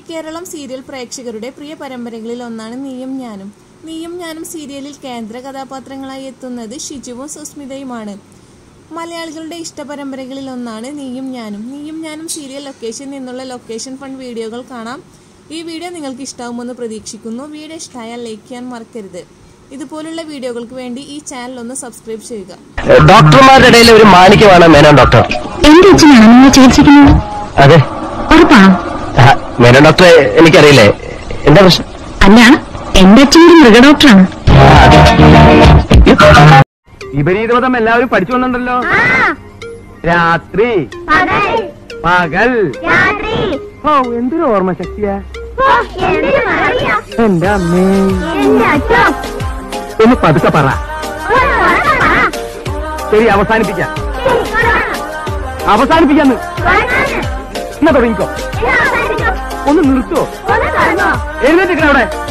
Keralam serial പ്രേക്ഷകരുടെ പ്രിയ പരമ്പരകളിൽ ഒന്നാണ് നീയും ഞാനും നീയും ഞാനും സീരിയലിൽ കേന്ദ്ര കഥാപാത്രങ്ങളായി എത്തുന്നത് ഷിജുവും സുസ്മിതയുമാണ് മലയാളികളുടെ ഇഷ്ടപരമ്പരകളിൽ ഒന്നാണ് നീയും ഞാനും നീയും ഞാനും സീരിയൽ ലൊക്കേഷനിൽ നിന്നുള്ള ലൊക്കേഷൻ ഫണ്ട് വീഡിയോകൾ കാണാം ഈ വീഡിയോ നിങ്ങൾക്ക് ഇഷ്ടാവുമെന്ന് പ്രതീക്ഷിക്കുന്നു വീഡിയോ ഇഷ്ടമായാൽ ലൈക്ക് ചെയ്യാൻ മറക്കരുത് ഇതുപോലുള്ള വീഡിയോകൾക്ക് വേണ്ടി ഈ ചാനൽ ഒന്ന് സബ്സ്ക്രൈബ് ചെയ്യുക ഡോക്ടർമാരുടെ ഇടയിൽ ഒരു മാണിക്യമാണ് മേനോൻ ഡോക്ടർ എന്റെ അച്ഛനാണ് നിങ്ങൾ ചികിത്സിക്കുന്നത് അതെ ഉറപ്പാ ആ, മേനോൻ ഡോക്ടറെ എനിക്കറിയില്ലേ എന്താ പ്രശ്നം അല്ല എന്റെ അച്ഛൻ ഒരു മൃഗഡോക്ടറാണ് വിപരീതവതം എല്ലാവരും പഠിച്ചു വന്നിട്ടുണ്ടല്ലോ രാത്രി പകൽ ഓ എന്തൊരു ഓർമ്മ ശക്തിയാ എന്റെ അമ്മേ ഒന്ന് പതുക്കെ പറ ശരി അവസാനിപ്പിക്കാം അവസാനിപ്പിക്കാന്ന് എന്നാ തുടങ്ങിക്കോ ഒന്ന് നിർത്തുവോ എഴുന്നേറ്റിക്കണ അവിടെ